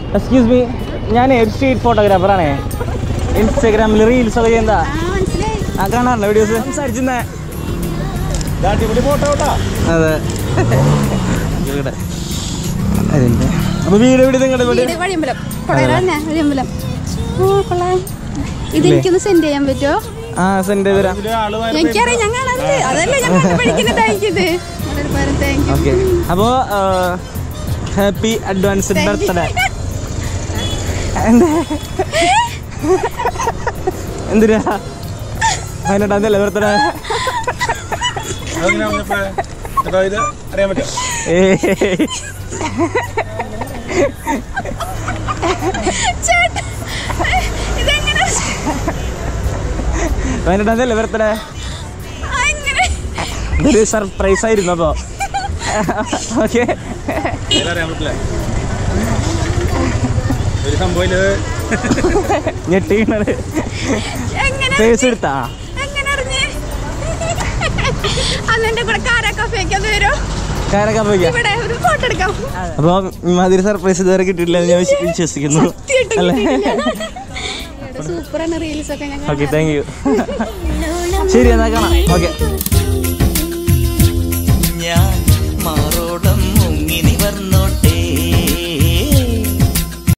Excuse me ഞാൻ ഒരു street ഫോട്ടോഗ്രാഫറാണേ ഇൻസ്റ്റാഗ്രാമിൽ റീൽസ് ഒക്കെ ചെയ്യുന്നതാ ആ മനസ്സിലായി ആ കാണാറുണ്ട് വീഡിയോസ് സംസാരിച്ചിരുന്നേ അടിപൊളി ഫോട്ടോ കേട്ടാ അതെ ഇവിടെ അതിൻ്റെ അപ്പോൾ വീട് എവിടെ നിങ്ങളുടെ വീട് വീട് വഴിയമ്പലം കൊള്ളാം തന്നെ വഴിയമ്പലം ഓ കൊള്ളാം ഇതെനിക്കൊന്ന് സെൻഡ് ചെയ്യാൻ പറ്റുമോ ആ സെൻഡ് തരാം ഇതില് ആള് വരെ എനിക്കറിയാം ഞാൻ കാണാറുണ്ട് അതല്ലേ ഞാൻ പഠിക്കുന്നതായിരിക്കും താങ്ക് യു ഓക്കെ അപ്പോൾ ഹാപ്പി അഡ്വാൻസ്ഡ് ബർത്ത്ഡേ എന്താ എന്തിനാ പതിനെട്ടാം തീയതി ബർത്ത്ഡേ അതെങ്ങനെയാ വന്നപ്പോഴേ? ചേട്ടാ ഇത് അറിയാൻ പറ്റുമോ ചേട്ടാ ഇതെങ്ങനെ പതിനെട്ടാം തീയതി ബർത്ത്ഡേ അങ്ങനെ ഇതൊരു സർപ്രൈസ് ആയിരുന്നു അപ്പോൾ ഓക്കെ ഇതറിയാൻ പറ്റില്ല ഒരു സംഭവം ഇത് ഞെട്ടിക്കണത് എങ്ങനെ പേഴ്സ് എടുത്താ എങ്ങനെ അറിഞ്ഞേ അന്ന് എന്റെ കൂടെ കാരാ കഫേക്ക് അത് വരും കാരൊക്കെ പോയിക്കാം ഇവിടെ ഒരു ഫോട്ടോ എടുക്കാം അപ്പോൾ ഇമാതിരി സർപ്രൈസ് ഇതുവരെ കിട്ടിയിട്ടില്ല എന്ന് ഞാൻ വിശ്വ- വിശ്വസിക്കുന്നു അല്ലേ സൂപ്പറാണ് റീൽസ് ഒക്കെ ഞാൻ ഓക്കെ താങ്ക് യു ശരി എന്നാൽ കാണാം ഓക്കെ